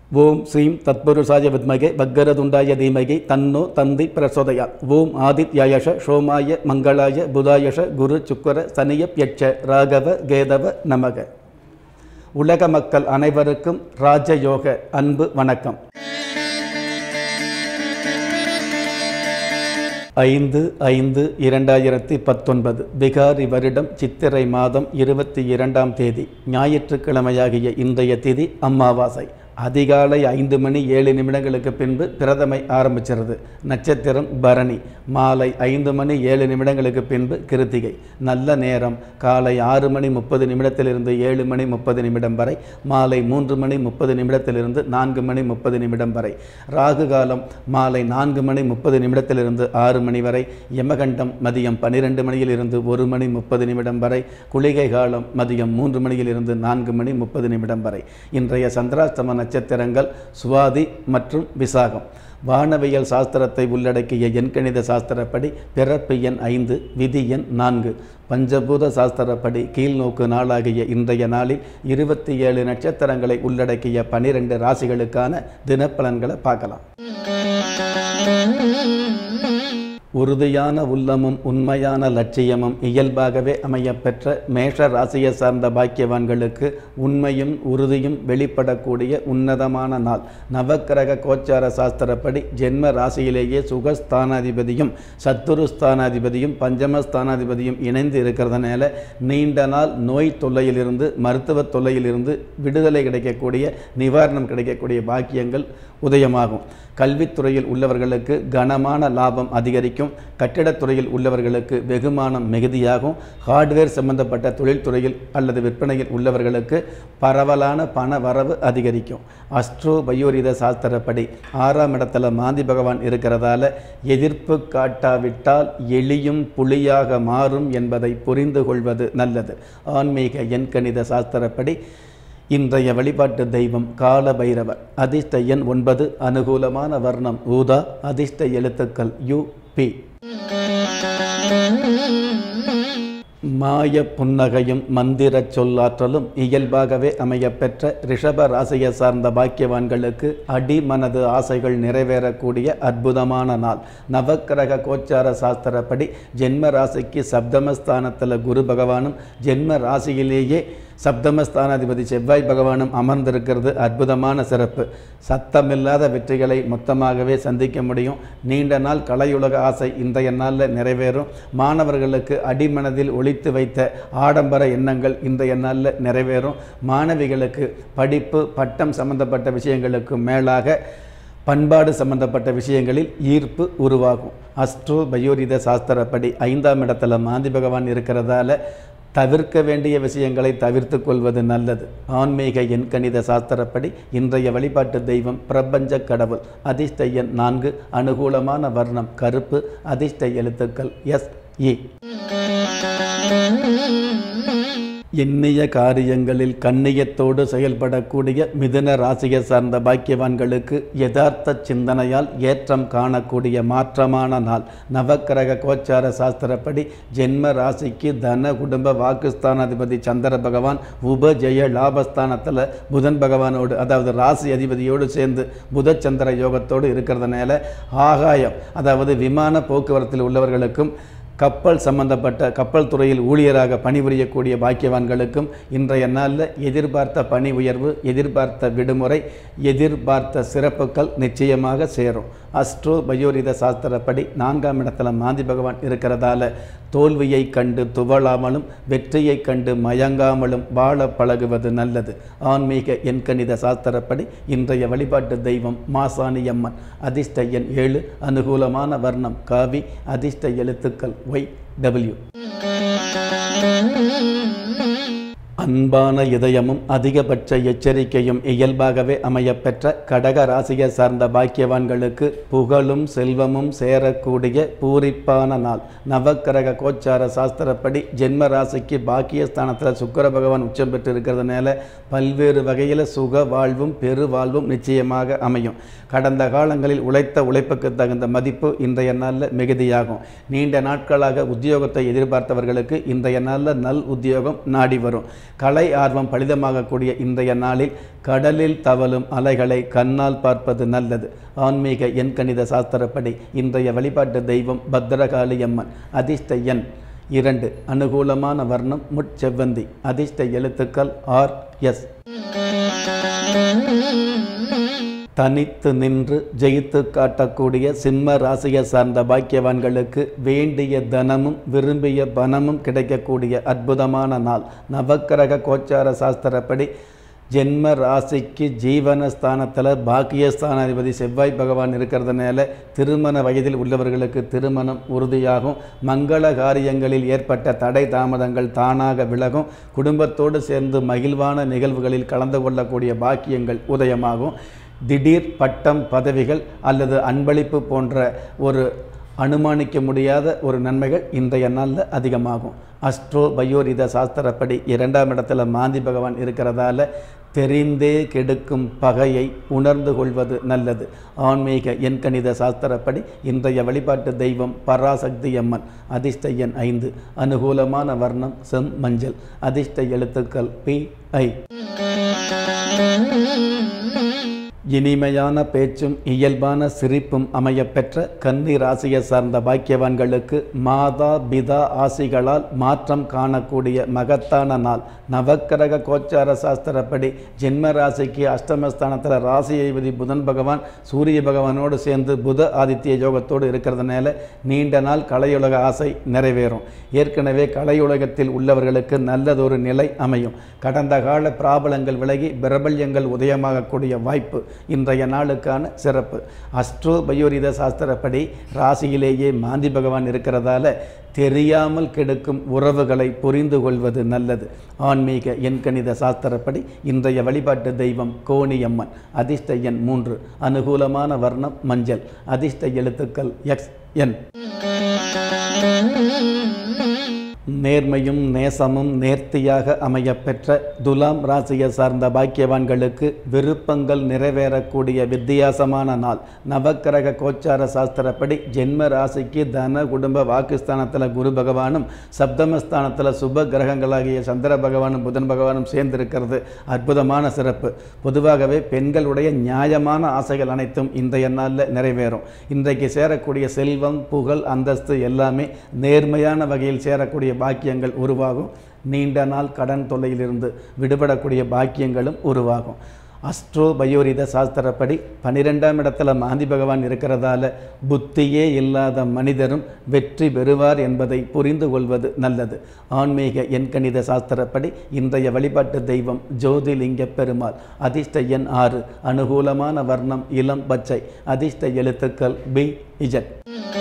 ஓம் ஸ்ரீம் தத்புருஷாய வித்மகே வக்கரதுண்டாய தீமகி தன்னோ தந்தி பிரசோதயா ஓம் ஆதித்யாயஷ சோமாய மங்களாய புதாயஷ குரு சுக்கர சனியப்யட்ச ராகவ கேதவ நமக உலக மக்கள் அனைவருக்கும் ராஜயோக அன்பு வணக்கம் ஐந்து ஐந்து இரண்டாயிரத்தி பத்தொன்பது பிகாரி வருடம் சித்திரை மாதம் இருபத்தி இரண்டாம் தேதி ஞாயிற்றுக்கிழமையாகிய இன்றைய திதி அமாவாசை அதிகாலை ஐந்து மணி ஏழு நிமிடங்களுக்கு பின்பு பிரதமை ஆரம்பிச்சிருது நட்சத்திரம் பரணி மாலை ஐந்து மணி ஏழு நிமிடங்களுக்கு பின்பு கிருத்திகை நல்ல நேரம் காலை ஆறு மணி முப்பது நிமிடத்திலிருந்து ஏழு மணி முப்பது நிமிடம் வரை மாலை மூன்று மணி முப்பது நிமிடத்திலிருந்து நான்கு மணி முப்பது நிமிடம் வரை ராகு காலம் மாலை நான்கு மணி முப்பது நிமிடத்திலிருந்து ஆறு மணி வரை யமகண்டம் மதியம் பன்னிரெண்டு மணியிலிருந்து ஒரு மணி முப்பது நிமிடம் வரை குளிகை காலம் மதியம் மூன்று மணியிலிருந்து நான்கு மணி முப்பது நிமிடம் வரை இன்றைய சந்திராஷ்டம நட்சத்திரங்கள் சுவாதி மற்றும் விசாகம் வானவியல் சாஸ்திரத்தை உள்ளடக்கிய எண்கணித சாஸ்திரப்படி பிறப்பு எண் ஐந்து விதி எண் நான்கு பஞ்சபூத சாஸ்திரப்படி கீழ்நோக்கு நாளாகிய இன்றைய நாளில் இருபத்தி ஏழு நட்சத்திரங்களை உள்ளடக்கிய பனிரெண்டு ராசிகளுக்கான தினப்பலன்களை பார்க்கலாம் உறுதியான உள்ளமும் உண்மையான லட்சியமும் இயல்பாகவே அமையப்பெற்ற மேஷ ராசியை சார்ந்த பாக்கியவான்களுக்கு உண்மையும் உறுதியும் வெளிப்படக்கூடிய உன்னதமான நாள் நவக்கிரக கோச்சார சாஸ்திரப்படி ஜென்ம ராசியிலேயே சுகஸ்தானாதிபதியும் சத்துரு ஸ்தானாதிபதியும் பஞ்சமஸ்தானாதிபதியும் இணைந்து இருக்கிறதுனால நீண்ட நாள் நோய் தொல்லையிலிருந்து மருத்துவ தொல்லையிலிருந்து விடுதலை கிடைக்கக்கூடிய நிவாரணம் கிடைக்கக்கூடிய பாக்கியங்கள் உதயமாகும் கல்வித்துறையில் உள்ளவர்களுக்கு கனமான லாபம் அதிகரிக்கும் கட்டிடத்துறையில் உள்ளவர்களுக்கு வெகுமானம் மிகுதியாகும் ஹார்ட்வேர் சம்பந்தப்பட்ட தொழில்துறையில் அல்லது விற்பனையில் உள்ளவர்களுக்கு பரவலான பண வரவு அதிகரிக்கும் அஸ்ட்ரோ பயோரித சாஸ்திரப்படி ஆறாம் இடத்துல மாந்தி பகவான் இருக்கிறதால எதிர்ப்பு காட்டாவிட்டால் எளியும் புலியாக மாறும் என்பதை புரிந்து கொள்வது நல்லது ஆன்மீக எண்கணித சாஸ்திரப்படி இன்றைய வழிபாட்டு தெய்வம் கால பைரவர் அதிர்ஷ்ட எண் ஒன்பது அனுகூலமான வர்ணம் ஊதா அதிர்ஷ்ட எழுத்துக்கள் யு பி மாய புன்னகையும் மந்திர சொல்லாற்றலும் இயல்பாகவே அமையப்பெற்ற ரிஷப ராசியை சார்ந்த பாக்கியவான்களுக்கு அடிமனது ஆசைகள் நிறைவேறக்கூடிய அற்புதமான நாள் நவக்கிரக கோச்சார சாஸ்திரப்படி ஜென்ம ராசிக்கு சப்தமஸ்தானத்தில் குரு பகவானும் ஜென்ம ராசியிலேயே சப்தமஸ்தானாதிபதி செவ்வாய் பகவானும் அமர்ந்திருக்கிறது அற்புதமான சிறப்பு சத்தமில்லாத வெற்றிகளை மொத்தமாகவே சந்திக்க முடியும் நீண்ட நாள் கலையுலக ஆசை இன்றைய நாளில் நிறைவேறும் மாணவர்களுக்கு அடிமனதில் ஒழித்து வைத்த ஆடம்பர எண்ணங்கள் இன்றைய நாளில் நிறைவேறும் மாணவிகளுக்கு படிப்பு பட்டம் சம்பந்தப்பட்ட விஷயங்களுக்கு மேலாக பண்பாடு சம்பந்தப்பட்ட விஷயங்களில் ஈர்ப்பு உருவாகும் அஸ்ட்ரோ பயோரித சாஸ்திரப்படி ஐந்தாம் இடத்துல மாந்தி பகவான் இருக்கிறதால தவிர்க்க வேண்டிய விஷயங்களை தவிர்த்து கொள்வது நல்லது ஆன்மீக எண்கணித சாஸ்திரப்படி இன்றைய வழிபாட்டு தெய்வம் பிரபஞ்ச கடவுள் அதிர்ஷ்ட எண் நான்கு அனுகூலமான வர்ணம் கருப்பு அதிர்ஷ்ட எழுத்துக்கள் எஸ் இ எண்ணிய காரியங்களில் கண்ணியத்தோடு செயல்படக்கூடிய மிதுன ராசியை சார்ந்த பாக்கியவான்களுக்கு யதார்த்த சிந்தனையால் ஏற்றம் காணக்கூடிய மாற்றமான நாள் நவக்கிரக கோச்சார சாஸ்திரப்படி ஜென்ம ராசிக்கு தன குடும்ப வாக்குஸ்தானாதிபதி சந்திர பகவான் உபஜெய லாபஸ்தானத்தில் புதன் பகவானோடு அதாவது ராசி அதிபதியோடு சேர்ந்து புதச்சந்திர யோகத்தோடு இருக்கிறதுனால ஆகாயம் அதாவது விமான போக்குவரத்தில் உள்ளவர்களுக்கும் கப்பல் சம்பந்தப்பட்ட கப்பல் துறையில் ஊழியராக பணிபுரியக்கூடிய பாக்கியவான்களுக்கும் இன்றைய நாளில் எதிர்பார்த்த பணி உயர்வு எதிர்பார்த்த விடுமுறை எதிர்பார்த்த சிறப்புகள் நிச்சயமாக சேரும் அஸ்ட்ரோ பயோரித சாஸ்திரப்படி நான்காம் இடத்துல மாந்தி பகவான் இருக்கிறதால தோல்வியை கண்டு துவளாமலும் வெற்றியை கண்டு மயங்காமலும் வாழ பழகுவது நல்லது ஆன்மீக எண்கணித சாஸ்திரப்படி இன்றைய வழிபாட்டு தெய்வம் மாசாணியம்மன் அதிர்ஷ்ட எண் ஏழு அனுகூலமான வர்ணம் காவி அதிர்ஷ்ட எழுத்துக்கள் ஒய் டபிள்யூ அன்பான இதயமும் அதிகபட்ச எச்சரிக்கையும் இயல்பாகவே அமையப்பெற்ற கடக ராசியை சார்ந்த பாக்கியவான்களுக்கு புகழும் செல்வமும் சேரக்கூடிய பூரிப்பான நாள் நவக்கிரக கோச்சார சாஸ்திரப்படி ஜென்ம ராசிக்கு பாக்கியஸ்தானத்தில் சுக்கர பகவான் உச்சம் பெற்று இருக்கிறதுனால பல்வேறு வகையில் சுக வாழ்வும் பெரு வாழ்வும் நிச்சயமாக அமையும் கடந்த காலங்களில் உழைத்த உழைப்புக்கு தகுந்த மதிப்பு இன்றைய நாளில் மிகுதியாகும் நீண்ட நாட்களாக உத்தியோகத்தை எதிர்பார்த்தவர்களுக்கு இன்றைய நாளில் நல் உத்தியோகம் நாடி வரும் கலை ஆர்வம் பலிதமாகக்கூடிய இன்றைய நாளில் கடலில் தவழும் அலைகளை கண்ணால் பார்ப்பது நல்லது ஆன்மீக எண்கணித சாஸ்திரப்படி இன்றைய வழிபாட்டு தெய்வம் பத்ரகாளி அம்மன் அதிர்ஷ்ட எண் இரண்டு அனுகூலமான வர்ணம் முட்செவ்வந்தி அதிர்ஷ்ட எழுத்துக்கள் ஆர் எஸ் தனித்து நின்று ஜெயித்து காட்டக்கூடிய சிம்ம ராசியை சார்ந்த பாக்கியவான்களுக்கு வேண்டிய தனமும் விரும்பிய பணமும் கிடைக்கக்கூடிய அற்புதமான நாள் நவக்கிரக கோச்சார சாஸ்திரப்படி ஜென்ம ராசிக்கு ஜீவனஸ்தானத்தில் பாக்கியஸ்தானாதிபதி செவ்வாய் பகவான் இருக்கிறதுனால திருமண வயதில் உள்ளவர்களுக்கு திருமணம் உறுதியாகும் மங்கள காரியங்களில் ஏற்பட்ட தடை தாமதங்கள் தானாக விலகும் குடும்பத்தோடு சேர்ந்து மகிழ்வான நிகழ்வுகளில் கலந்து கொள்ளக்கூடிய பாக்கியங்கள் உதயமாகும் திடீர் பட்டம் பதவிகள் அல்லது அன்பளிப்பு போன்ற ஒரு அனுமானிக்க முடியாத ஒரு நன்மைகள் இன்றைய நாளில் அதிகமாகும் அஸ்ட்ரோ பயோரித சாஸ்திரப்படி இரண்டாம் இடத்துல மாந்தி பகவான் இருக்கிறதால தெரிந்தே கெடுக்கும் பகையை உணர்ந்து கொள்வது நல்லது ஆன்மீக எண்கணித சாஸ்திரப்படி இன்றைய வழிபாட்டு தெய்வம் பராசக்தி அம்மன் அதிர்ஷ்ட எண் ஐந்து அனுகூலமான வர்ணம் செம் மஞ்சள் அதிர்ஷ்ட எழுத்துக்கள் பி ஐ இனிமையான பேச்சும் இயல்பான சிரிப்பும் அமையப்பெற்ற கன்னி ராசியை சார்ந்த பாக்கியவான்களுக்கு மாதா பிதா ஆசிகளால் மாற்றம் காணக்கூடிய மகத்தான நாள் நவக்கிரக கோச்சார சாஸ்திரப்படி ஜென்ம ராசிக்கு அஷ்டமஸ்தானத்தில் ராசியதிபதி புதன் பகவான் சூரிய பகவானோடு சேர்ந்து புத ஆதித்ய யோகத்தோடு இருக்கிறதுனால நீண்ட நாள் கலையுலக ஆசை நிறைவேறும் ஏற்கனவே கலையுலகத்தில் உள்ளவர்களுக்கு நல்லதொரு நிலை அமையும் கடந்த கால பிராபலங்கள் விலகி பிரபல்யங்கள் உதயமாகக்கூடிய வாய்ப்பு இன்றைய நாளுக்கான சிறப்பு அஸ்ட்ரோ பயோரித சாஸ்திரப்படி ராசியிலேயே மாந்தி பகவான் இருக்கிறதால தெரியாமல் கெடுக்கும் உறவுகளை புரிந்து கொள்வது நல்லது ஆன்மீக எண்கணித சாஸ்திரப்படி இன்றைய வழிபாட்டு தெய்வம் கோணியம்மன் அதிர்ஷ்ட எண் மூன்று அனுகூலமான வர்ணம் மஞ்சள் அதிர்ஷ்ட எழுத்துக்கள் எக்ஸ் என் நேர்மையும் நேசமும் நேர்த்தியாக அமையப்பெற்ற துலாம் ராசியை சார்ந்த பாக்கியவான்களுக்கு விருப்பங்கள் நிறைவேறக்கூடிய வித்தியாசமான நாள் நவக்கிரக கோச்சார சாஸ்திரப்படி ஜென்ம ராசிக்கு தன குடும்ப வாக்குஸ்தானத்தில் குரு பகவானும் சப்தமஸ்தானத்தில் சுப கிரகங்களாகிய சந்திர பகவானும் புதன் பகவானும் சேர்ந்திருக்கிறது அற்புதமான சிறப்பு பொதுவாகவே பெண்களுடைய நியாயமான ஆசைகள் அனைத்தும் இன்றைய நாளில் நிறைவேறும் இன்றைக்கு சேரக்கூடிய செல்வம் புகழ் அந்தஸ்து எல்லாமே நேர்மையான வகையில் சேரக்கூடிய பாக்கியங்கள் உருவாகும் நீண்ட நாள் கடன் தொல்லையிலிருந்து விடுபடக்கூடிய பாக்கியங்களும் உருவாகும் அஸ்ட்ரோ பயோரித சாஸ்திரப்படி பனிரெண்டாம் இடத்துல மாந்தி பகவான் இருக்கிறதால புத்தியே இல்லாத மனிதரும் வெற்றி பெறுவார் என்பதை புரிந்து கொள்வது நல்லது ஆன்மீக எண்கணித சாஸ்திரப்படி இன்றைய வழிபாட்டு தெய்வம் ஜோதிலிங்க பெருமாள் அதிர்ஷ்ட எண் ஆறு அனுகூலமான வர்ணம் இளம் பச்சை அதிர்ஷ்ட எழுத்துக்கள் பி இஜட்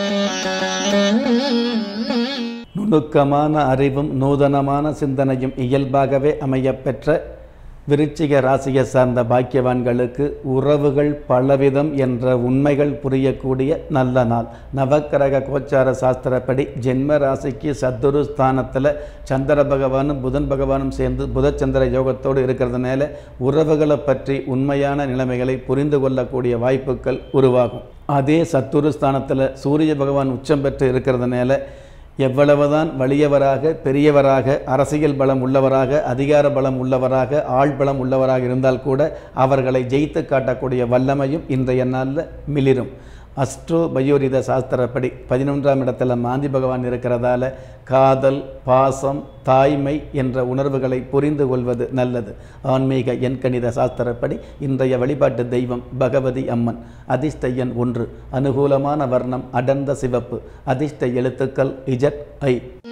நுணுக்கமான அறிவும் நூதனமான சிந்தனையும் இயல்பாகவே அமையப்பெற்ற விருச்சிக ராசியை சார்ந்த பாக்கியவான்களுக்கு உறவுகள் பலவிதம் என்ற உண்மைகள் புரியக்கூடிய நல்ல நாள் நவக்கிரக கோச்சார சாஸ்திரப்படி ஜென்ம ராசிக்கு சத்துரு ஸ்தானத்தில் சந்திர பகவானும் புதன் பகவானும் சேர்ந்து புதச்சந்திர யோகத்தோடு இருக்கிறதுனால உறவுகளை பற்றி உண்மையான நிலைமைகளை புரிந்து கொள்ளக்கூடிய வாய்ப்புகள் உருவாகும் அதே சத்துரு ஸ்தானத்தில் சூரிய பகவான் உச்சம் பெற்று இருக்கிறதுனால எவ்வளவுதான் வலியவராக பெரியவராக அரசியல் பலம் உள்ளவராக அதிகார பலம் உள்ளவராக ஆள் பலம் உள்ளவராக இருந்தால் கூட அவர்களை ஜெயித்து காட்டக்கூடிய வல்லமையும் இன்றைய நாளில் மிளிரும் அஸ்ட்ரோ பயோரித சாஸ்திரப்படி பதினொன்றாம் இடத்துல மாந்தி பகவான் இருக்கிறதால காதல் பாசம் தாய்மை என்ற உணர்வுகளை புரிந்து கொள்வது நல்லது ஆன்மீக எண்கணித சாஸ்திரப்படி இன்றைய வழிபாட்டு தெய்வம் பகவதி அம்மன் அதிர்ஷ்ட எண் ஒன்று அனுகூலமான வர்ணம் அடர்ந்த சிவப்பு அதிர்ஷ்ட எழுத்துக்கள் இஜட் ஐ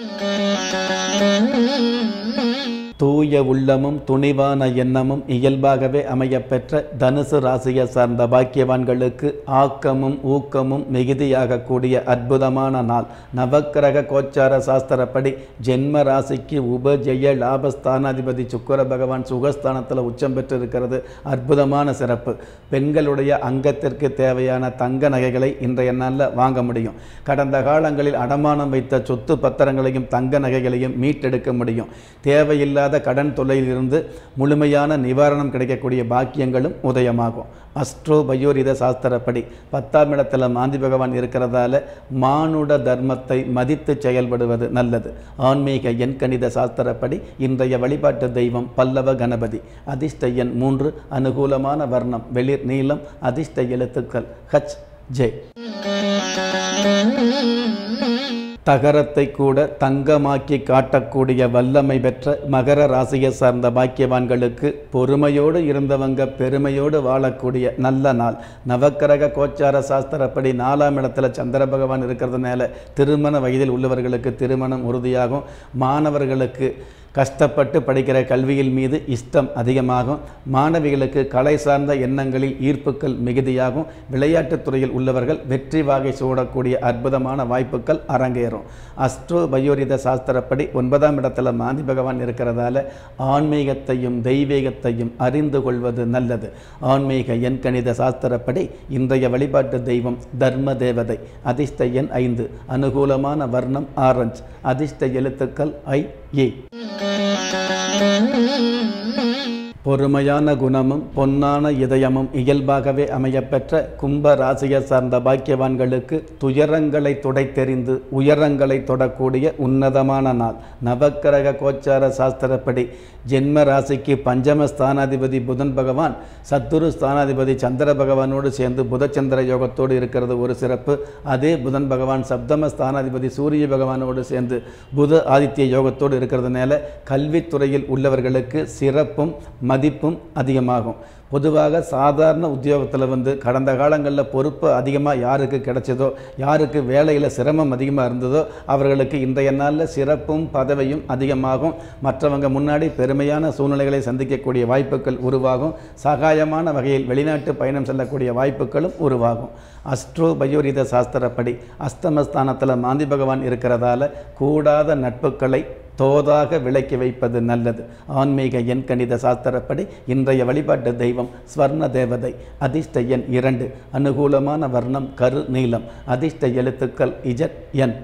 தூய உள்ளமும் துணிவான எண்ணமும் இயல்பாகவே அமையப்பெற்ற தனுசு ராசியை சார்ந்த பாக்கியவான்களுக்கு ஆக்கமும் ஊக்கமும் மிகுதியாகக்கூடிய அற்புதமான நாள் நவக்கிரக கோச்சார சாஸ்திரப்படி ஜென்ம ராசிக்கு உபஜெய லாபஸ்தானாதிபதி சுக்கர பகவான் சுகஸ்தானத்தில் உச்சம் பெற்றிருக்கிறது அற்புதமான சிறப்பு பெண்களுடைய அங்கத்திற்கு தேவையான தங்க நகைகளை இன்றைய நாளில் வாங்க முடியும் கடந்த காலங்களில் அடமானம் வைத்த சொத்து பத்திரங்களையும் தங்க நகைகளையும் மீட்டெடுக்க முடியும் தேவையில்லாத தீராத கடன் தொல்லையிலிருந்து முழுமையான நிவாரணம் கிடைக்கக்கூடிய பாக்கியங்களும் உதயமாகும் அஸ்ட்ரோ பயோரித சாஸ்திரப்படி பத்தாம் இடத்துல மாந்தி பகவான் இருக்கிறதால மானுட தர்மத்தை மதித்து செயல்படுவது நல்லது ஆன்மீக எண் கணித சாஸ்திரப்படி இன்றைய வழிபாட்டு தெய்வம் பல்லவ கணபதி அதிர்ஷ்ட எண் மூன்று அனுகூலமான வர்ணம் வெளிர் நீளம் அதிர்ஷ்ட எழுத்துக்கள் ஹச் ஜே தகரத்தை கூட தங்கமாக்கி காட்டக்கூடிய வல்லமை பெற்ற மகர ராசியை சார்ந்த பாக்கியவான்களுக்கு பொறுமையோடு இருந்தவங்க பெருமையோடு வாழக்கூடிய நல்ல நாள் நவக்கிரக கோச்சார சாஸ்திரப்படி நாலாம் இடத்துல சந்திர பகவான் இருக்கிறதுனால திருமண வயதில் உள்ளவர்களுக்கு திருமணம் உறுதியாகும் மாணவர்களுக்கு கஷ்டப்பட்டு படிக்கிற கல்வியில் மீது இஷ்டம் அதிகமாகும் மாணவிகளுக்கு கலை சார்ந்த எண்ணங்களில் ஈர்ப்புகள் மிகுதியாகும் விளையாட்டுத் துறையில் உள்ளவர்கள் வெற்றி வாகை சூடக்கூடிய அற்புதமான வாய்ப்புகள் அரங்கேறும் அஸ்ட்ரோ பயோரித சாஸ்திரப்படி ஒன்பதாம் இடத்துல மாந்தி பகவான் இருக்கிறதால ஆன்மீகத்தையும் தெய்வீகத்தையும் அறிந்து கொள்வது நல்லது ஆன்மீக எண் கணித சாஸ்திரப்படி இன்றைய வழிபாட்டு தெய்வம் தர்ம தேவதை அதிர்ஷ்ட எண் ஐந்து அனுகூலமான வர்ணம் ஆரஞ்சு அதிர்ஷ்ட எழுத்துக்கள் ஐ ஏ பொறுமையான குணமும் பொன்னான இதயமும் இயல்பாகவே அமையப்பெற்ற கும்ப ராசியை சார்ந்த பாக்கியவான்களுக்கு துயரங்களை துடைத்தெறிந்து உயரங்களை தொடக்கூடிய உன்னதமான நாள் நவக்கிரக கோச்சார சாஸ்திரப்படி ஜென்ம ராசிக்கு பஞ்சம ஸ்தானாதிபதி புதன் பகவான் சத்துரு ஸ்தானாதிபதி சந்திர பகவானோடு சேர்ந்து புதச்சந்திர யோகத்தோடு இருக்கிறது ஒரு சிறப்பு அதே புதன் பகவான் சப்தம ஸ்தானாதிபதி சூரிய பகவானோடு சேர்ந்து புத ஆதித்ய யோகத்தோடு இருக்கிறதுனால கல்வித்துறையில் உள்ளவர்களுக்கு சிறப்பும் மதிப்பும் அதிகமாகும் பொதுவாக சாதாரண உத்தியோகத்தில் வந்து கடந்த காலங்களில் பொறுப்பு அதிகமாக யாருக்கு கிடைச்சதோ யாருக்கு வேலையில் சிரமம் அதிகமாக இருந்ததோ அவர்களுக்கு இன்றைய நாளில் சிறப்பும் பதவியும் அதிகமாகும் மற்றவங்க முன்னாடி பெருமையான சூழ்நிலைகளை சந்திக்கக்கூடிய வாய்ப்புகள் உருவாகும் சகாயமான வகையில் வெளிநாட்டு பயணம் செல்லக்கூடிய வாய்ப்புகளும் உருவாகும் அஸ்ட்ரோ பயோரித சாஸ்திரப்படி அஸ்தமஸ்தானத்தில் மாந்தி பகவான் இருக்கிறதால கூடாத நட்புகளை தோதாக விலக்கி வைப்பது நல்லது ஆன்மீக எண் கணித சாஸ்திரப்படி இன்றைய வழிபாட்டு தெய்வம் ஸ்வர்ண தேவதை அதிர்ஷ்ட எண் இரண்டு அனுகூலமான வர்ணம் கரு நீலம் அதிர்ஷ்ட எழுத்துக்கள் இஜட் என்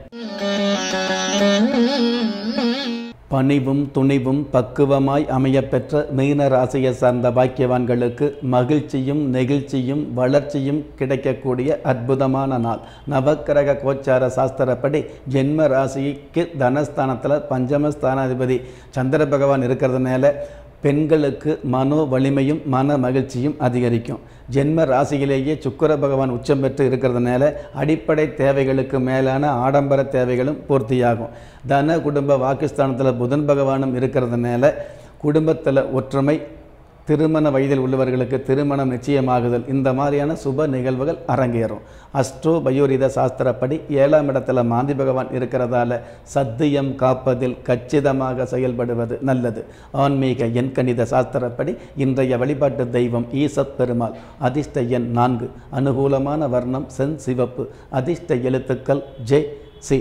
பணிவும் துணிவும் பக்குவமாய் அமையப்பெற்ற மீன ராசியை சார்ந்த பாக்கியவான்களுக்கு மகிழ்ச்சியும் நெகிழ்ச்சியும் வளர்ச்சியும் கிடைக்கக்கூடிய அற்புதமான நாள் நவக்கிரக கோச்சார சாஸ்திரப்படி ஜென்ம ராசிக்கு தனஸ்தானத்தில் பஞ்சமஸ்தானாதிபதி சந்திர பகவான் இருக்கிறதுனால பெண்களுக்கு மனோ வலிமையும் மன மகிழ்ச்சியும் அதிகரிக்கும் ஜென்ம ராசியிலேயே சுக்கர பகவான் உச்சம் பெற்று இருக்கிறதுனால அடிப்படை தேவைகளுக்கு மேலான ஆடம்பர தேவைகளும் பூர்த்தியாகும் தன குடும்ப வாக்குஸ்தானத்தில் புதன் பகவானும் இருக்கிறதுனால குடும்பத்தில் ஒற்றுமை திருமண வயதில் உள்ளவர்களுக்கு திருமணம் நிச்சயமாகுதல் இந்த மாதிரியான சுப நிகழ்வுகள் அரங்கேறும் அஸ்ட்ரோ பயோரித சாஸ்திரப்படி ஏழாம் இடத்துல மாந்தி பகவான் இருக்கிறதால சத்தியம் காப்பதில் கச்சிதமாக செயல்படுவது நல்லது ஆன்மீக எண் கணித சாஸ்திரப்படி இன்றைய வழிபாட்டு தெய்வம் ஈசப் பெருமாள் அதிர்ஷ்ட எண் நான்கு அனுகூலமான வர்ணம் சென் சிவப்பு அதிர்ஷ்ட எழுத்துக்கள் ஜே சி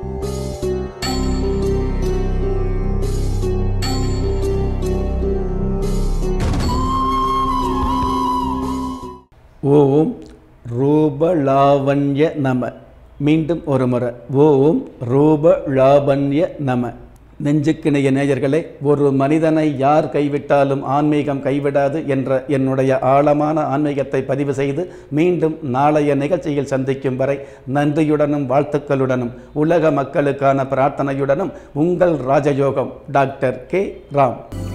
ஓம் ரூபலாவண்ய நம மீண்டும் ஒரு முறை ஓம் ரூபலாவண்ய நம நெஞ்சுக்கிணைய நேயர்களே ஒரு மனிதனை யார் கைவிட்டாலும் ஆன்மீகம் கைவிடாது என்ற என்னுடைய ஆழமான ஆன்மீகத்தை பதிவு செய்து மீண்டும் நாளைய நிகழ்ச்சியில் சந்திக்கும் வரை நன்றியுடனும் வாழ்த்துக்களுடனும் உலக மக்களுக்கான பிரார்த்தனையுடனும் உங்கள் ராஜயோகம் டாக்டர் கே ராம்